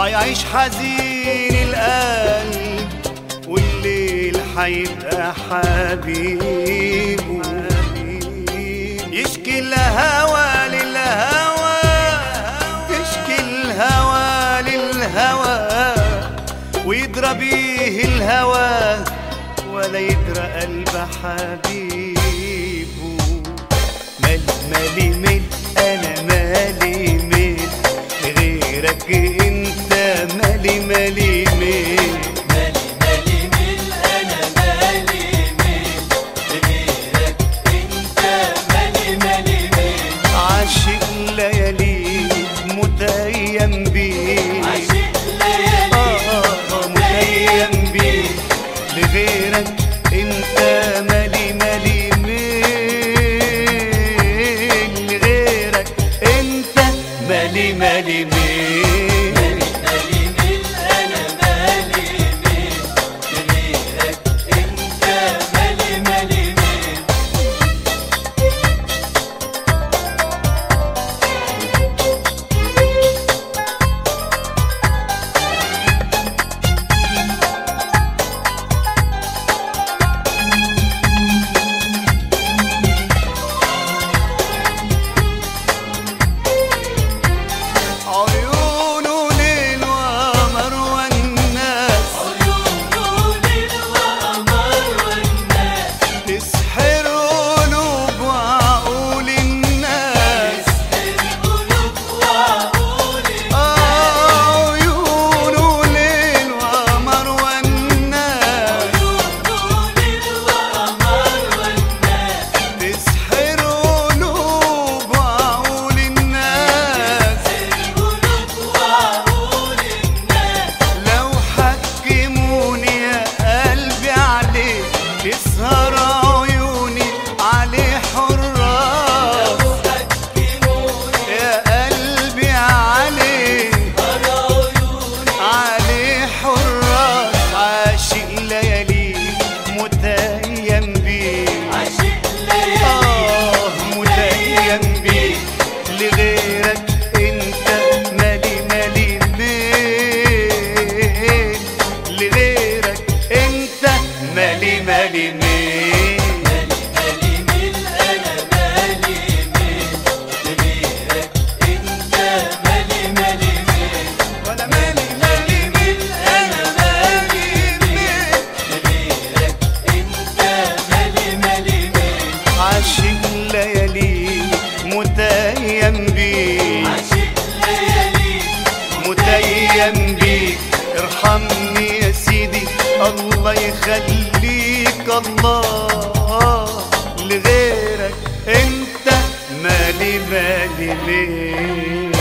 حيعيش حزين القلب والليل حيبقى حبيبه يشكي الهوى للهوى يشكي الهوى للهوى ويدرى بيه الهوى ولا يدرى قلب حبيبه مال مالي مال انا مالي مال غيرك انت مالي مالي مال مالي مالي ميل انا مالي ميل بغيرك انت مالي مالي ميل عاشق ليالي متيم بيه عشق ليالي آه، متيم بيه لغيرك انت مالي مالي ميل لغيرك انت مالي مالي ميل مالي مالي ميل انا مالي ميل بغيرك انت مالي مالي ميل عيونه ليل وقمر والناس عيون الوقمر والناس تسحر قلوب وعقول الناس القلوب وعقول آه، عيونه ليل وقمر والناس عيون الوقمر والناس تسحر قلوب وعقول الناس القلوب وعقول الناس لو حكموني يا قلبي عليه تسهر عيوني عليه حراس حكموني يا قلبي عليه عيوني عليه حراس عاشق ليالي متيم بيه عشق ليالي آه متيم بيه لغيرك انت مالي مالي ميل لغيرك انت مالي مالي ميل مالي مالي ميل انا مالي ميل بغيرك انت مالي مالي ميل ولا مالي مالي ميل انا مالي ميل بغيرك انت مالي مالي ميل عاشق ليالي متيم بيه عشق ليالي متيم بيك ارحمني يا سيدي الله يخليك الله لغيرك انت مالي مالي ليه